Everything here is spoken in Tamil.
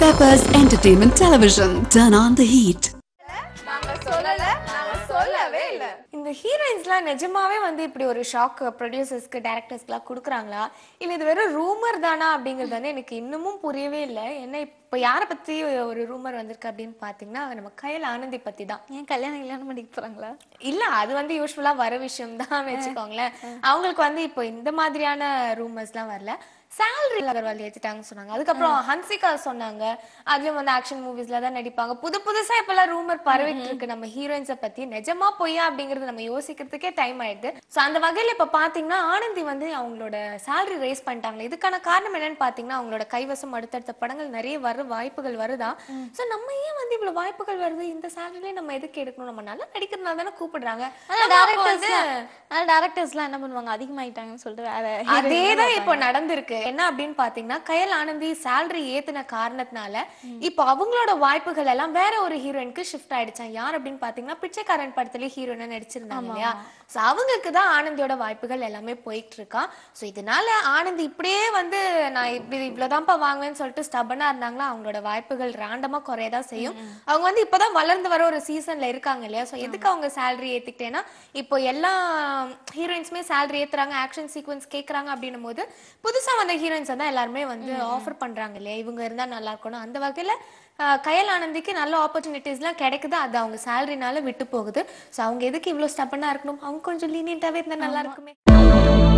Peppers Entertainment Television. Turn on the heat. நாங்க சொல்லல நாங்க சொல்லவே இல்ல இந்த ஹீரோயின்ஸ்லாம் நிஜமாவே வந்து இப்படி ஒரு ஷாக் ப்ரொடியூசர்ஸ்க்கு டேரக்டர்ஸ்க்குலாம் கொடுக்குறாங்களா இல்ல இது வெறும் ரூமர் தானா அப்படிங்கிறது வந்து எனக்கு இன்னமும் புரியவே இல்லை என்ன இப்போ யாரை பத்தி ஒரு ரூமர் வந்திருக்கு அப்படின்னு பாத்தீங்கன்னா நம்ம கயல் ஆனந்தி பத்தி தான் ஏன் கல்யாணம் கல்யாணம் பண்ணிக்க போறாங்களா இல்ல அது வந்து யூஸ்வலா வர விஷயம் தான் வச்சுக்கோங்களேன் அவங்களுக்கு வந்து இப்போ இந்த மாதிரியான ரூமர்ஸ்லாம் வரல சேலரி அகர்வால் ஏத்திட்டாங்கன்னு சொன்னாங்க அதுக்கப்புறம் ஹன்சிகா சொன்னாங்க அதுலயும் வந்து ஆக்ஷன் மூவிஸ்ல தான் நடிப்பாங்க புது புதுசா இப்பெல்லாம் ரூமர் பரவிட்டு இருக்கு நம்ம ஹீரோயின்ஸை பத்தி நிஜமா பொய்யா அப்படிங்கறது நம்ம யோசிக்கிறதுக்கே டைம் ஆயிடுது சோ அந்த வகையில இப்ப பாத்தீங்கன்னா ஆனந்தி வந்து அவங்களோட சேலரி ரைஸ் பண்ணிட்டாங்க இதுக்கான காரணம் என்னன்னு பாத்தீங்கன்னா அவங்களோட கைவசம் அடுத்தடுத்த படங்கள் நிறைய வர வாய்ப்புகள் வருதா சோ நம்ம ஏன் வந்து இவ்வளவு வாய்ப்புகள் வருது இந்த சேலரிலே நம்ம எதுக்கு எடுக்கணும் நம்ம நல்லா நடிக்கிறதுனால தானே கூப்பிடுறாங்க ஆனா நம்ம அப்போ டேரக்டர்ஸ் வந்து- ஆனா டேரக்டர்ஸ்லாம் என்ன பண்ணுவாங்க அதிகமாயிட்டாங்கன்னு சொல்லிட்டு வேற அதேதான் இப்போ நடந்திருக்கு என்ன அப்படின்னு பாத்தீங்கன்னா கயல் ஆனந்தி சேலரி ஏத்துன காரணத்தினால இப்போ அவங்களோட வாய்ப்புகள் எல்லாம் வேற ஒரு ஹீரோயினுக்கு ஷிஃப்ட் ஆயிடுச்சான் யார் அப்படின்னு பாத்தீங்கன்னா பிச்சைக்காரன் படத்துலயே ஹீரோயினா நடிச்சிருந்தாங்க இல்லையா சோ அவங்களுக்கு தான் ஆனந்தியோட வாய்ப்புகள் எல்லாமே போயிட்டு இருக்கா சோ இதனால ஆனந்தி இப்படியே வந்து நான் இப்படி இவ்வளவுதான்ப்பா வாங்குவேன்னு சொல்லிட்டு ஸ்டபனா இருந்தாங்களா அவங்களோட வாய்ப்புகள் ரேண்டமா குறையதான் செய்யும் அவங்க வந்து இப்பதான் வளர்ந்து வர ஒரு சீசன்ல இருக்காங்க இல்லையா சோ எதுக்கு அவங்க சேலரி ஏத்திக்கிட்டேன்னா இப்போ எல்லா ஹீரோயின்ஸுமே சேலரி ஏத்துறாங்க ஆக்ஷன் சீக்வன்ஸ் கேக்குறாங்க அப்படின்னும் போது புதுசா வந்த ஹீரோயின்ஸ் தான் எல்லாருமே வந்து ஆஃபர் பண்றாங்க இல்லையா இவங்க இருந்தா நல்லா இருக்கணும் அந்த வகையில ஆஹ், கயல் ஆனந்திக்கு நல்ல ஆப்பர்ச்சுனிட்டிஸ்லாம் கிடைக்குது அது அவங்க சேலரினால விட்டு போகுது ஸோ அவங்க எதுக்கு இவ்வளோ ஸ்டப்பனா இருக்கணும் அவங்க கொஞ்சம் லீனியன்ட்டாவே இருந்தா நல்லா இருக்குமே